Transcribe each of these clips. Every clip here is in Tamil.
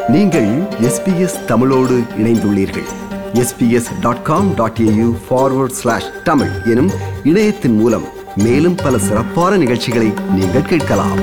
நீங்கள் எஸ்பிஎஸ் தமிழோடு இணைந்துள்ளீர்கள் SBS dot com dot AU forward slash Tamil எனும் இணையத்தின் மூலம் மேலும் பல சிறப்பான நிகழ்ச்சிகளை நீங்கள் கேட்கலாம்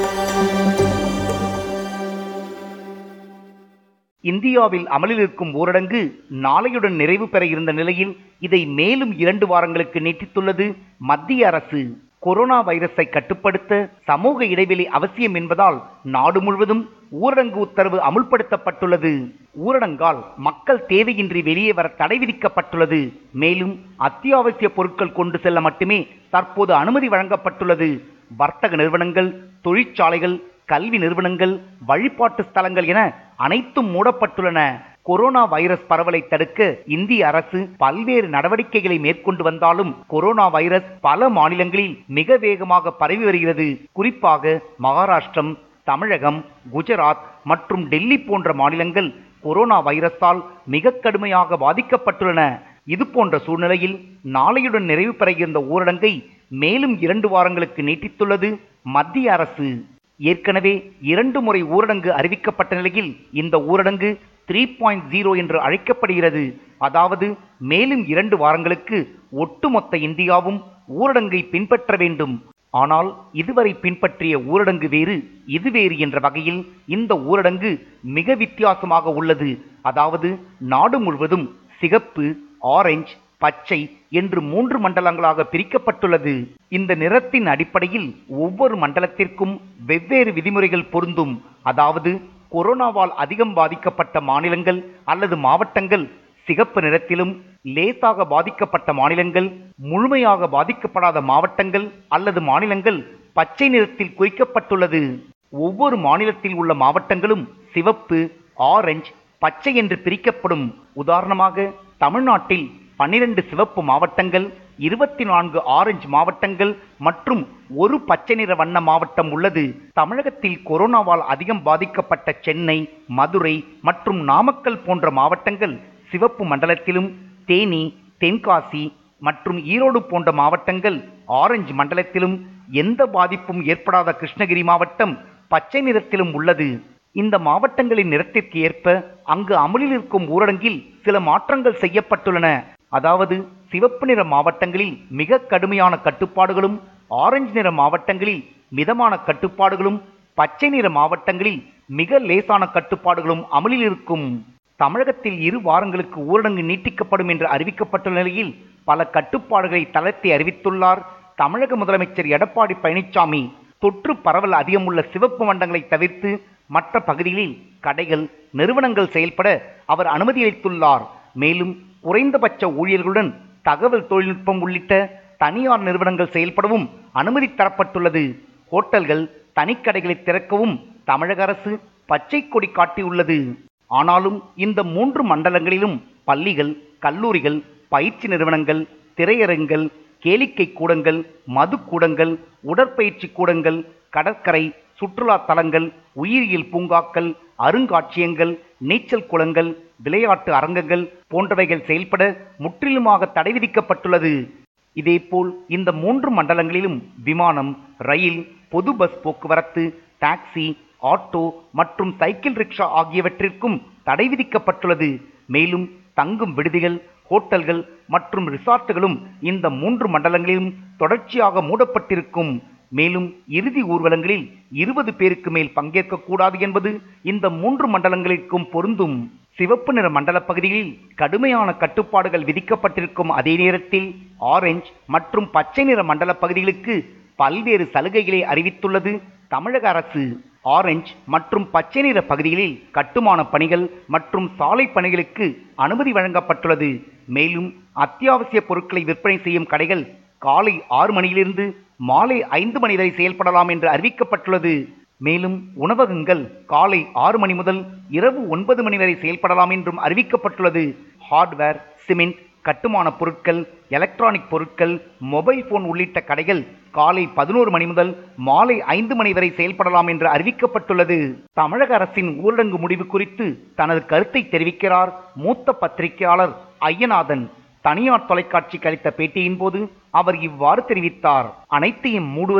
இந்தியாவில் அமலில் இருக்கும் ஊரடங்கு நாளையுடன் நிறைவு பெற இருந்த நிலையில் இதை மேலும் இரண்டு வாரங்களுக்கு நீட்டித்துள்ளது மத்திய அரசு கொரோனா வைரஸை கட்டுப்படுத்த சமூக இடைவெளி அவசியம் என்பதால் நாடு முழுவதும் ஊரடங்கு உத்தரவு அமுல்படுத்தப்பட்டுள்ளது ஊரடங்கால் மக்கள் தேவையின்றி வெளியே வர தடை விதிக்கப்பட்டுள்ளது மேலும் அத்தியாவசிய பொருட்கள் கொண்டு செல்ல மட்டுமே தற்போது அனுமதி வழங்கப்பட்டுள்ளது வர்த்தக நிறுவனங்கள் தொழிற்சாலைகள் கல்வி நிறுவனங்கள் வழிபாட்டு ஸ்தலங்கள் என அனைத்தும் மூடப்பட்டுள்ளன கொரோனா வைரஸ் பரவலை தடுக்க இந்திய அரசு பல்வேறு நடவடிக்கைகளை மேற்கொண்டு வந்தாலும் கொரோனா வைரஸ் பல மாநிலங்களில் மிக வேகமாக பரவி வருகிறது குறிப்பாக மகாராஷ்டிரம் தமிழகம் குஜராத் மற்றும் டெல்லி போன்ற மாநிலங்கள் கொரோனா வைரஸால் மிக கடுமையாக பாதிக்கப்பட்டுள்ளன இது போன்ற சூழ்நிலையில் நாளையுடன் நிறைவு பெற இருந்த ஊரடங்கை மேலும் இரண்டு வாரங்களுக்கு நீட்டித்துள்ளது மத்திய அரசு ஏற்கனவே இரண்டு முறை ஊரடங்கு அறிவிக்கப்பட்ட நிலையில் இந்த ஊரடங்கு த்ரீ பாயிண்ட் ஜீரோ என்று அழைக்கப்படுகிறது அதாவது மேலும் இரண்டு வாரங்களுக்கு ஒட்டுமொத்த இந்தியாவும் ஊரடங்கை பின்பற்ற வேண்டும் ஆனால் இதுவரை பின்பற்றிய ஊரடங்கு வேறு இது வேறு என்ற வகையில் இந்த ஊரடங்கு மிக வித்தியாசமாக உள்ளது அதாவது நாடு முழுவதும் சிகப்பு ஆரஞ்சு பச்சை என்று மூன்று மண்டலங்களாக பிரிக்கப்பட்டுள்ளது இந்த நிறத்தின் அடிப்படையில் ஒவ்வொரு மண்டலத்திற்கும் வெவ்வேறு விதிமுறைகள் பொருந்தும் அதாவது கொரோனாவால் அதிகம் பாதிக்கப்பட்ட மாநிலங்கள் அல்லது மாவட்டங்கள் சிகப்பு நிறத்திலும் லேசாக பாதிக்கப்பட்ட மாநிலங்கள் முழுமையாக பாதிக்கப்படாத மாவட்டங்கள் அல்லது மாநிலங்கள் பச்சை நிறத்தில் குறிக்கப்பட்டுள்ளது ஒவ்வொரு மாநிலத்தில் உள்ள மாவட்டங்களும் சிவப்பு ஆரஞ்சு பச்சை என்று பிரிக்கப்படும் உதாரணமாக தமிழ்நாட்டில் பன்னிரண்டு சிவப்பு மாவட்டங்கள் இருபத்தி நான்கு ஆரஞ்சு மாவட்டங்கள் மற்றும் ஒரு பச்சை நிற வண்ண மாவட்டம் உள்ளது தமிழகத்தில் கொரோனாவால் அதிகம் பாதிக்கப்பட்ட சென்னை மதுரை மற்றும் நாமக்கல் போன்ற மாவட்டங்கள் சிவப்பு மண்டலத்திலும் தேனி தென்காசி மற்றும் ஈரோடு போன்ற மாவட்டங்கள் ஆரஞ்சு மண்டலத்திலும் எந்த பாதிப்பும் ஏற்படாத கிருஷ்ணகிரி மாவட்டம் பச்சை நிறத்திலும் உள்ளது இந்த மாவட்டங்களின் நிறத்திற்கு ஏற்ப அங்கு அமலில் இருக்கும் ஊரடங்கில் சில மாற்றங்கள் செய்யப்பட்டுள்ளன அதாவது சிவப்பு நிற மாவட்டங்களில் மிக கடுமையான கட்டுப்பாடுகளும் ஆரஞ்சு நிற மாவட்டங்களில் மிதமான கட்டுப்பாடுகளும் பச்சை நிற மாவட்டங்களில் மிக லேசான கட்டுப்பாடுகளும் அமலில் இருக்கும் தமிழகத்தில் இரு வாரங்களுக்கு ஊரடங்கு நீட்டிக்கப்படும் என்று அறிவிக்கப்பட்டுள்ள நிலையில் பல கட்டுப்பாடுகளை தளர்த்தி அறிவித்துள்ளார் தமிழக முதலமைச்சர் எடப்பாடி பழனிசாமி தொற்று பரவல் அதிகமுள்ள சிவப்பு மண்டங்களை தவிர்த்து மற்ற பகுதிகளில் கடைகள் நிறுவனங்கள் செயல்பட அவர் அனுமதி அளித்துள்ளார் மேலும் குறைந்தபட்ச ஊழியர்களுடன் தகவல் தொழில்நுட்பம் உள்ளிட்ட தனியார் நிறுவனங்கள் செயல்படவும் அனுமதி தரப்பட்டுள்ளது ஹோட்டல்கள் தனிக்கடைகளை திறக்கவும் தமிழக அரசு பச்சை கொடி காட்டியுள்ளது ஆனாலும் இந்த மூன்று மண்டலங்களிலும் பள்ளிகள் கல்லூரிகள் பயிற்சி நிறுவனங்கள் திரையரங்குகள் கேளிக்கை கூடங்கள் மது கூடங்கள் உடற்பயிற்சி கூடங்கள் கடற்கரை சுற்றுலா தலங்கள் உயிரியல் பூங்காக்கள் அருங்காட்சியகங்கள் நீச்சல் குளங்கள் விளையாட்டு அரங்கங்கள் போன்றவைகள் செயல்பட முற்றிலுமாக தடை விதிக்கப்பட்டுள்ளது இதேபோல் இந்த மூன்று மண்டலங்களிலும் விமானம் ரயில் பொது பஸ் போக்குவரத்து டாக்ஸி ஆட்டோ மற்றும் சைக்கிள் ரிக்ஷா ஆகியவற்றிற்கும் தடை விதிக்கப்பட்டுள்ளது மேலும் தங்கும் விடுதிகள் ஹோட்டல்கள் மற்றும் ரிசார்ட்டுகளும் இந்த மூன்று மண்டலங்களிலும் தொடர்ச்சியாக மூடப்பட்டிருக்கும் மேலும் இறுதி ஊர்வலங்களில் இருபது பேருக்கு மேல் பங்கேற்கக்கூடாது என்பது இந்த மூன்று மண்டலங்களிற்கும் பொருந்தும் சிவப்பு நிற மண்டல பகுதிகளில் கடுமையான கட்டுப்பாடுகள் விதிக்கப்பட்டிருக்கும் அதே நேரத்தில் ஆரஞ்சு மற்றும் பச்சை நிற மண்டல பகுதிகளுக்கு பல்வேறு சலுகைகளை அறிவித்துள்ளது தமிழக அரசு ஆரஞ்சு மற்றும் பச்சை நிற பகுதிகளில் கட்டுமான பணிகள் மற்றும் சாலை பணிகளுக்கு அனுமதி வழங்கப்பட்டுள்ளது மேலும் அத்தியாவசிய பொருட்களை விற்பனை செய்யும் கடைகள் காலை ஆறு மணியிலிருந்து மாலை ஐந்து மணி வரை செயல்படலாம் என்று அறிவிக்கப்பட்டுள்ளது மேலும் உணவகங்கள் காலை ஆறு மணி முதல் இரவு ஒன்பது மணி வரை செயல்படலாம் என்றும் அறிவிக்கப்பட்டுள்ளது ஹார்ட்வேர் சிமெண்ட் கட்டுமான பொருட்கள் எலக்ட்ரானிக் பொருட்கள் மொபைல் போன் உள்ளிட்ட கடைகள் காலை பதினோரு மணி முதல் மாலை ஐந்து மணி வரை செயல்படலாம் என்று அறிவிக்கப்பட்டுள்ளது தமிழக அரசின் ஊரடங்கு முடிவு குறித்து தனது கருத்தை தெரிவிக்கிறார் மூத்த பத்திரிகையாளர் ஐயநாதன் தனியார் தொலைக்காட்சிக்கு அளித்த பேட்டியின் போது அவர் இவ்வாறு தெரிவித்தார் அனைத்தையும் மூடுவது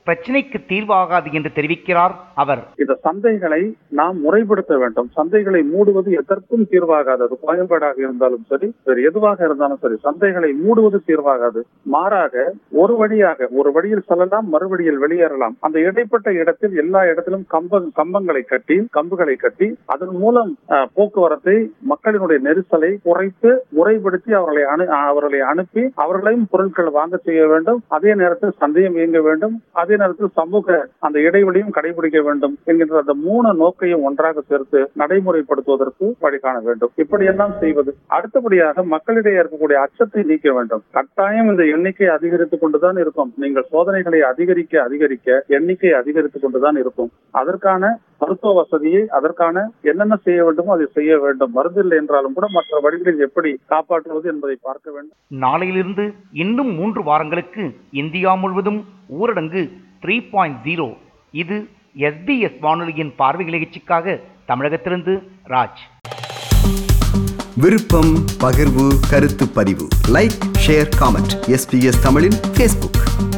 பிரச்சினைக்கு தீர்வாகாது என்று தெரிவிக்கிறார் அவர் இந்த சந்தைகளை நாம் முறைப்படுத்த வேண்டும் சந்தைகளை மூடுவது எதற்கும் தீர்வாகாது அது கோயம்பேடாக இருந்தாலும் சரி வேறு எதுவாக இருந்தாலும் சரி சந்தைகளை மூடுவது தீர்வாகாது மாறாக ஒரு வழியாக ஒரு வழியில் செல்லலாம் மறுவழியில் வெளியேறலாம் அந்த இடைப்பட்ட இடத்தில் எல்லா இடத்திலும் கம்ப கம்பங்களை கட்டி கம்புகளை கட்டி அதன் மூலம் அஹ், போக்குவரத்தை மக்களினுடைய நெரிசலை குறைத்து முறைப்படுத்தி அவர்களை அனு அவர்களை அனுப்பி அவர்களையும் பொருட்கள் வாங்க செய்ய வேண்டும் அதே நேரத்தில் சந்தையும் இயங்க வேண்டும் அதே நேரத்தில் சமூக அந்த இடைவெளியும் கடைபிடிக்க வேண்டும் என்கின்ற அந்த மூணு நோக்கையும் ஒன்றாக சேர்த்து நடைமுறைப்படுத்துவதற்கு வழி காண வேண்டும் இப்படியெல்லாம் செய்வது அடுத்தபடியாக மக்களிடையே இருக்கக்கூடிய அச்சத்தை நீக்க வேண்டும் கட்டாயம் இந்த எண்ணிக்கை அதிகரித்துக் கொண்டுதான் இருக்கும் நீங்கள் சோதனைகளை அதிகரிக்க அதிகரிக்க எண்ணிக்கை அதிகரித்துக் கொண்டுதான் இருக்கும் அதற்கான மருத்துவ வசதியை அதற்கான என்னென்ன செய்ய வேண்டுமோ அதை செய்ய வேண்டும் மருந்தில்லை என்றாலும் கூட மற்ற வழிகளில் எப்படி காப்பாற்றுவது என்பதை பார்க்க வேண்டும் நாளையிலிருந்து இன்னும் மூன்று வாரங்களுக்கு இந்தியா முழுவதும் ஊரடங்கு த்ரீ பாயிண்ட் ஜீரோ இது எஸ்பிஎஸ் வானொலியின் பார்வை நிகழ்ச்சிக்காக தமிழகத்திலிருந்து ராஜ் விருப்பம் பகிர்வு கருத்து பதிவு லைக் ஷேர் காமெண்ட் எஸ்பிஎஸ் தமிழின் ஃபேஸ்புக்